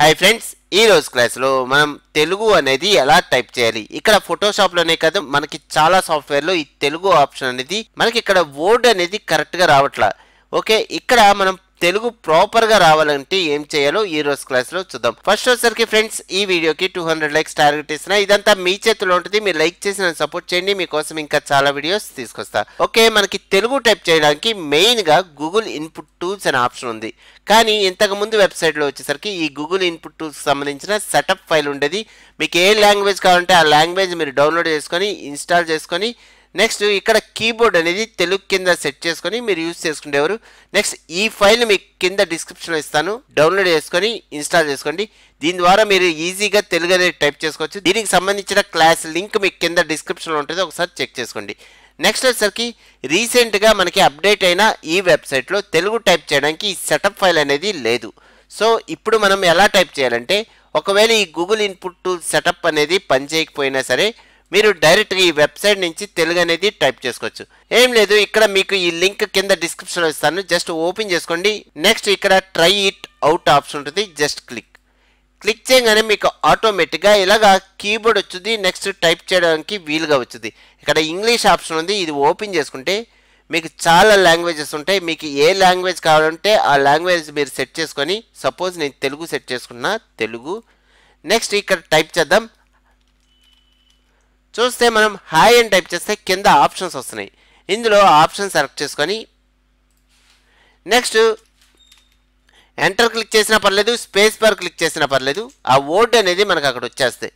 hi friends ఈ రోజు క్లాస్లో మనం తెలుగు అనేది ఎలా టైప్ చేయాలి ఇక్కడ ఫోటోషాప్లోనే కాదు మనకి చాలా సాఫ్ట్వేర్లో ఈ తెలుగు ఆప్షన్ అనేది మనకి ఇక్కడ వర్డ్ అనేది కరెక్ట్గా రావట్లా ఓకే ఇక్కడ మనం తెలుగు ప్రాపర్గా రావాలంటే ఏం చేయాలో ఈ రోజు క్లాస్లో చూద్దాం ఫస్ట్ వచ్చేసరికి ఫ్రెండ్స్ ఈ వీడియోకి టూ హండ్రెడ్ లైక్స్ టార్గెట్ ఇస్తున్నా ఇదంతా మీ చేతిలో ఉంటుంది మీరు లైక్ చేసి నన్ను సపోర్ట్ చేయండి మీకోసం ఇంకా చాలా వీడియోస్ తీసుకొస్తా ఓకే మనకి తెలుగు టైప్ చేయడానికి మెయిన్గా గూగుల్ ఇన్పుట్ టూల్స్ అనే ఆప్షన్ ఉంది కానీ ఇంతకు ముందు వెబ్సైట్లో వచ్చేసరికి ఈ గూగుల్ ఇన్పుట్ టూల్స్ సంబంధించిన సెటప్ ఫైల్ ఉండేది మీకు ఏ లాంగ్వేజ్ కావాలంటే ఆ లాంగ్వేజ్ మీరు డౌన్లోడ్ చేసుకొని ఇన్స్టాల్ చేసుకొని నెక్స్ట్ ఇక్కడ కీబోర్డ్ అనేది తెలుగు కింద సెట్ చేసుకొని మీరు యూజ్ చేసుకునేవారు నెక్స్ట్ ఈ ఫైల్ మీకు కింద డిస్క్రిప్షన్లో ఇస్తాను డౌన్లోడ్ చేసుకొని ఇన్స్టాల్ చేసుకోండి దీని ద్వారా మీరు ఈజీగా తెలుగు అనేది టైప్ చేసుకోవచ్చు దీనికి సంబంధించిన క్లాస్ లింక్ మీకు కింద డిస్క్రిప్షన్లో ఉంటుంది ఒకసారి చెక్ చేసుకోండి నెక్స్ట్ వచ్చేసరికి రీసెంట్గా మనకి అప్డేట్ అయిన ఈ వెబ్సైట్లో తెలుగు టైప్ చేయడానికి ఈ సెటప్ ఫైల్ అనేది లేదు సో ఇప్పుడు మనం ఎలా టైప్ చేయాలంటే ఒకవేళ ఈ గూగుల్ ఇన్పుట్ టూల్ సెటప్ అనేది పనిచేయకపోయినా సరే మీరు డైరెక్ట్గా ఈ వెబ్సైట్ నుంచి తెలుగు అనేది టైప్ చేసుకోవచ్చు ఏం లేదు ఇక్కడ మీకు ఈ లింక్ కింద డిస్క్రిప్షన్లో ఇస్తాను జస్ట్ ఓపెన్ చేసుకోండి నెక్స్ట్ ఇక్కడ ట్రై ఇట్ అవుట్ ఆప్షన్ ఉంటుంది జస్ట్ క్లిక్ క్లిక్ చేయగానే మీకు ఆటోమేటిక్గా ఇలాగా కీబోర్డ్ వచ్చింది నెక్స్ట్ టైప్ చేయడానికి వీలుగా వచ్చింది ఇక్కడ ఇంగ్లీష్ ఆప్షన్ ఉంది ఇది ఓపెన్ చేసుకుంటే మీకు చాలా లాంగ్వేజెస్ ఉంటాయి మీకు ఏ లాంగ్వేజ్ కావాలంటే ఆ లాంగ్వేజ్ మీరు సెట్ చేసుకొని సపోజ్ నేను తెలుగు సెట్ చేసుకున్నా తెలుగు నెక్స్ట్ ఇక్కడ టైప్ చేద్దాం చూస్తే మనం హాయ్ అని టైప్ చేస్తే కింద ఆప్షన్స్ వస్తున్నాయి ఇందులో ఆప్షన్ సెలెక్ట్ చేసుకొని నెక్స్ట్ ఎంటర్ క్లిక్ చేసినా పర్లేదు స్పేస్ బార్ క్లిక్ చేసినా పర్లేదు ఆ వర్డ్ అనేది మనకు అక్కడ వచ్చేస్తాయి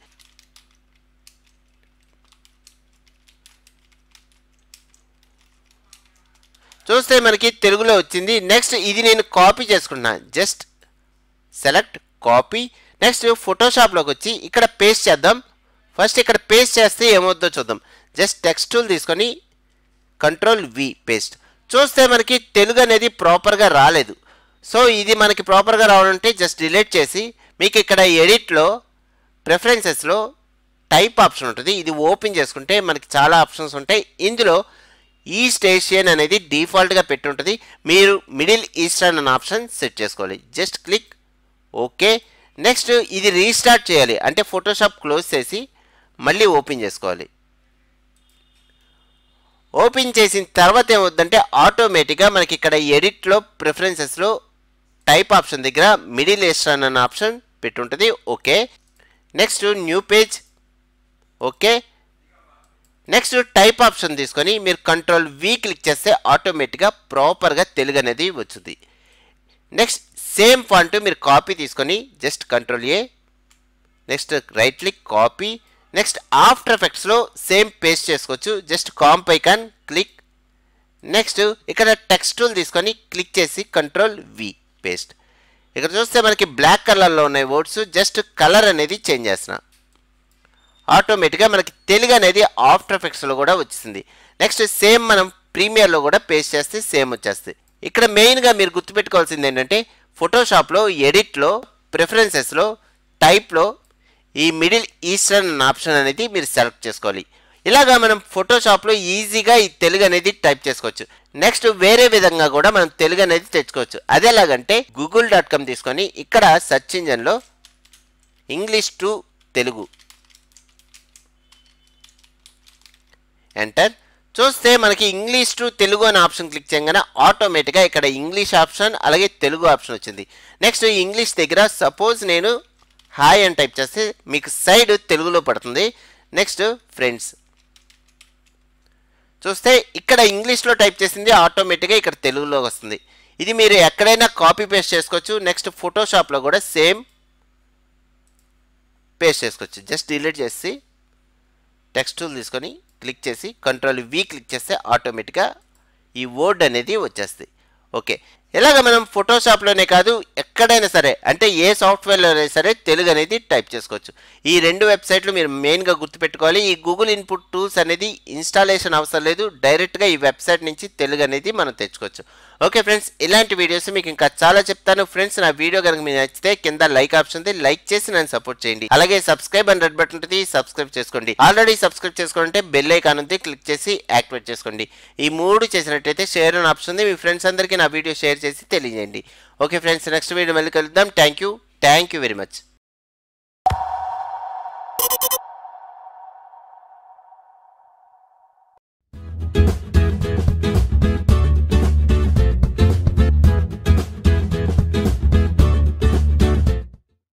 చూస్తే మనకి తెలుగులో వచ్చింది నెక్స్ట్ ఇది నేను కాపీ చేసుకున్నా జస్ట్ సెలెక్ట్ కాపీ నెక్స్ట్ ఫోటోషాప్లోకి వచ్చి ఇక్కడ పేస్ట్ చేద్దాం ఫస్ట్ ఇక్కడ పేస్ట్ చేస్తే ఏమవుద్దో చూద్దాం జస్ట్ టెక్స్ట్ టూల్ తీసుకొని కంట్రోల్ వి పేస్ట్ చూస్తే మనకి తెలుగు అనేది ప్రాపర్గా రాలేదు సో ఇది మనకి ప్రాపర్గా రావాలంటే జస్ట్ డిలీట్ చేసి మీకు ఇక్కడ ఎడిట్లో ప్రిఫరెన్సెస్లో టైప్ ఆప్షన్ ఉంటుంది ఇది ఓపెన్ చేసుకుంటే మనకి చాలా ఆప్షన్స్ ఉంటాయి ఇందులో ఈస్ట్ ఏషియన్ అనేది డిఫాల్ట్గా పెట్టి ఉంటుంది మీరు మిడిల్ ఈస్టర్న్ అనే ఆప్షన్ సెట్ చేసుకోవాలి జస్ట్ క్లిక్ ఓకే నెక్స్ట్ ఇది రీస్టార్ట్ చేయాలి అంటే ఫోటోషాప్ క్లోజ్ చేసి మళ్ళీ ఓపెన్ చేసుకోవాలి ఓపెన్ చేసిన తర్వాత ఏమవుద్దంటే ఆటోమేటిక్గా మనకి ఇక్కడ ఎడిట్లో ప్రిఫరెన్సెస్లో టైప్ ఆప్షన్ దగ్గర మిడిల్ ఈస్టర్న్ అన్న ఆప్షన్ పెట్టుంటుంది okay next new page okay next type option తీసుకొని మీరు కంట్రోల్ వి క్లిక్ చేస్తే ఆటోమేటిక్గా ప్రాపర్గా తెలుగు అనేది వచ్చింది నెక్స్ట్ సేమ్ ఫాంట్ మీరు కాపీ తీసుకొని just control A next right click copy next after ఎఫెక్ట్స్లో సేమ్ పేస్ట్ చేసుకోవచ్చు just comp icon click next ఇక్కడ టెక్స్ట్ టూల్ తీసుకొని క్లిక్ చేసి కంట్రోల్ వి పేస్ట్ ఇక్కడ చూస్తే మనకి బ్లాక్ కలర్లో ఉన్నాయి వర్డ్స్ జస్ట్ కలర్ అనేది చేంజ్ చేస్తున్నా ఆటోమేటిక్గా మనకి తెలుగు అనేది ఆఫ్టర్ ఎఫెక్ట్స్లో కూడా వచ్చింది నెక్స్ట్ సేమ్ మనం ప్రీమియర్లో కూడా పేస్ట్ చేస్తే సేమ్ వచ్చేస్తుంది ఇక్కడ మెయిన్గా మీరు గుర్తుపెట్టుకోవాల్సింది ఏంటంటే ఫోటోషాప్లో ఎడిట్లో ప్రిఫరెన్సెస్లో టైప్లో ఈ మిడిల్ ఈస్టర్న్ ఆప్షన్ అనేది మీరు సెలెక్ట్ చేసుకోవాలి ఇలాగా మనం ఫోటోషాప్లో ఈజీగా ఈ తెలుగు అనేది టైప్ చేసుకోవచ్చు నెక్స్ట్ వేరే విధంగా కూడా మనం తెలుగు అనేది తెచ్చుకోవచ్చు అది ఎలాగంటే గూగుల్ డాట్ కామ్ తీసుకొని ఇక్కడ సెర్చ్ ఇంజన్లో ఇంగ్లీష్ టు తెలుగు ఎంటర్ చూస్తే మనకి ఇంగ్లీష్ టు తెలుగు అనే ఆప్షన్ క్లిక్ చేయగానే ఆటోమేటిక్గా ఇక్కడ ఇంగ్లీష్ ఆప్షన్ అలాగే తెలుగు ఆప్షన్ వచ్చింది నెక్స్ట్ ఇంగ్లీష్ దగ్గర సపోజ్ నేను హాయ్ అని టైప్ చేస్తే మీకు సైడ్ తెలుగులో పడుతుంది నెక్స్ట్ ఫ్రెండ్స్ చూస్తే ఇక్కడ ఇంగ్లీష్లో టైప్ చేసింది ఆటోమేటిక్గా ఇక్కడ తెలుగులో వస్తుంది ఇది మీరు ఎక్కడైనా కాపీ పేస్ట్ చేసుకోవచ్చు నెక్స్ట్ ఫోటోషాప్లో కూడా సేమ్ పేస్ట్ చేసుకోవచ్చు జస్ట్ డిలీట్ చేసి టెక్స్ట్ టూల్ తీసుకొని క్లిక్ చేసి కంట్రోల్ వి క్లిక్ చేస్తే ఆటోమేటిక్గా ఈ వర్డ్ అనేది వచ్చేస్తుంది ఓకే ఇలాగ మనం ఫోటోషాప్లోనే కాదు ఎక్కడైనా సరే అంటే ఏ సాఫ్ట్వేర్లో అయినా సరే తెలుగు అనేది టైప్ చేసుకోవచ్చు ఈ రెండు వెబ్సైట్లు మీరు మెయిన్గా గుర్తుపెట్టుకోవాలి ఈ గూగుల్ ఇన్పుట్ టూల్స్ అనేది ఇన్స్టాలేషన్ అవసరం లేదు డైరెక్ట్గా ఈ వెబ్సైట్ నుంచి తెలుగు అనేది మనం తెచ్చుకోవచ్చు ఓకే ఫ్రెండ్స్ ఇలాంటి వీడియోస్ మీకు ఇంకా చాలా చెప్తాను ఫ్రెండ్స్ నా వీడియో కనుక మీకు నచ్చితే కింద లైక్ ఆప్షన్ ఉంది లైక్ చేసి నన్ను సపోర్ట్ చేయండి అలాగే సబ్స్క్రైబ్ అని రెడ్ బటన్ ఉంటుంది సబ్స్క్రైబ్ చేసుకోండి ఆల్రెడీ సబ్స్క్రైబ్ చేసుకుంటే బెల్ ఐకాన్ ఉంది క్లిక్ చేసి యాక్టివేట్ చేసుకోండి ఈ మూడు చేసినట్టయితే షేర్ అని ఆప్షన్ ఉంది మీ ఫ్రెండ్స్ అందరికీ నా వీడియో షేర్ చేసి తెలియజేయండి ఓకే ఫ్రెండ్స్ నెక్స్ట్ వీడియో మళ్ళీ కలుద్దాం thank you thank you very much